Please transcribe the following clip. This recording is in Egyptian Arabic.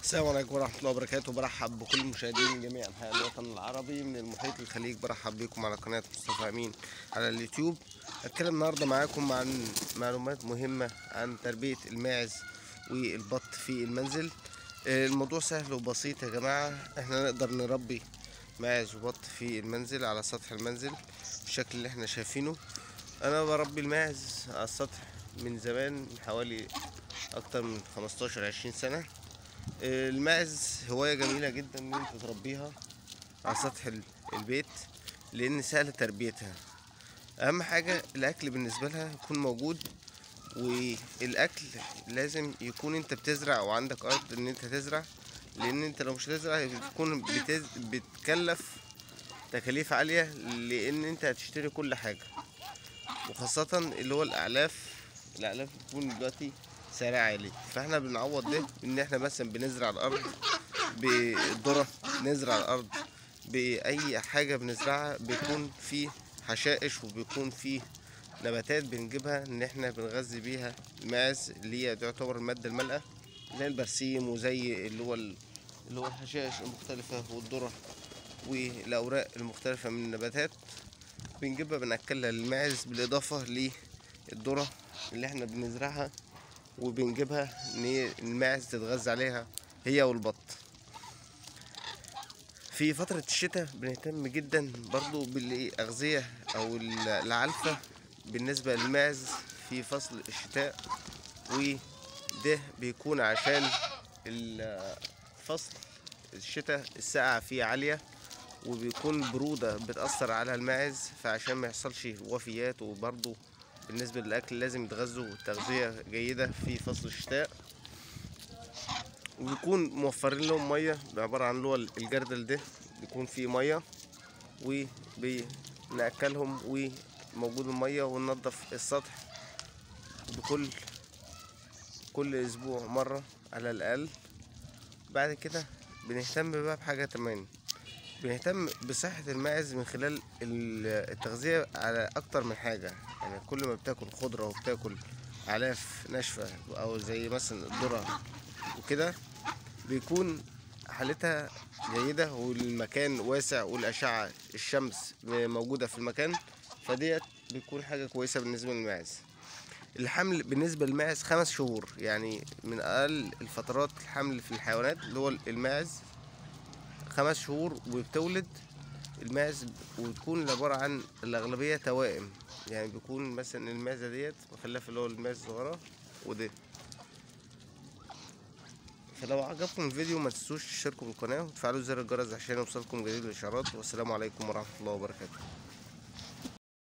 السلام عليكم ورحمة الله وبركاته برحب بكل المشاهدين جميع أنحاء الوطن العربي من المحيط الخليج برحب بكم على قناة مصطفى أمين على اليوتيوب هتكلم النهاردة معاكم عن معلومات مهمة عن تربية الماعز والبط في المنزل آه، الموضوع سهل وبسيط يا جماعة احنا نقدر نربي ماعز وبط في المنزل على سطح المنزل بالشكل اللي احنا شايفينه انا بربي الماعز على السطح من زمان من حوالي اكتر من 15 20 سنة الماعز هواية جميلة جدا ان انت تربيها على سطح ال- البيت لان سهل تربيتها اهم حاجة الاكل بالنسبة لها يكون موجود والاكل لازم يكون انت بتزرع او عندك ارض ان انت تزرع لان انت لو مش هتزرع بتكون بتز... بتكلف تكاليف عالية لان انت هتشتري كل حاجة وخاصة اللي هو الاعلاف الاعلاف بتكون دلوقتي سعرها عالي فاحنا بنعوض ده ان احنا مثلا بنزرع الارض بالذرة نزرع الارض باي حاجة بنزرعها بيكون في حشائش وبيكون في نباتات بنجيبها ان احنا بنغذي بيها الماعز اللي هي تعتبر المادة المالئة زي البرسيم وزي اللي هو ال- اللي هو الحشائش المختلفة والذرة والاوراق المختلفة من النباتات بنجيبها بنأكلها للماعز بالإضافة للذرة اللي احنا بنزرعها وبنجيبها ان هي الماعز تتغذى عليها هي والبط في فترة الشتاء بنهتم جدا برضو بالأغذية أو ال- العلفة بالنسبة للماعز في فصل الشتاء وده بيكون عشان ال- فصل الشتاء السقعة فيه عالية وبيكون برودة بتأثر على الماعز فعشان ما يحصلش وفيات وبرضو بالنسبة للأكل لازم يتغذوا تغذية جيدة في فصل الشتاء وبيكون موفرين لهم مية عبارة عن اللي هو الجردل ده بيكون فيه مية وبنأكلهم وموجود المية وننضف السطح بكل كل أسبوع مرة على الأقل بعد كده بنهتم بقى بحاجة تانية بنهتم بصحة الماعز من خلال ال- التغذية على أكتر من حاجة يعني كل ما بتاكل خضرة وبتاكل أعلاف ناشفة أو زي مثلا الذرة وكده بيكون حالتها جيدة والمكان واسع والأشعة الشمس موجودة في المكان فديت بيكون حاجة كويسة بالنسبة للماعز الحمل بالنسبة للماعز خمس شهور يعني من أقل الفترات الحمل في الحيوانات اللي هو الماعز خمس شهور وبتولد الماعز وتكون عبارة عن الأغلبية توائم يعني بيكون مثلا الماعزة ديت مخلفة اللي هو الماعز الصغيرة وده فلو عجبكم الفيديو ما تنسوش تشتركوا بالقناة وتفعلوا زر الجرس عشان يوصلكم جديد الإشعارات والسلام عليكم ورحمة الله وبركاته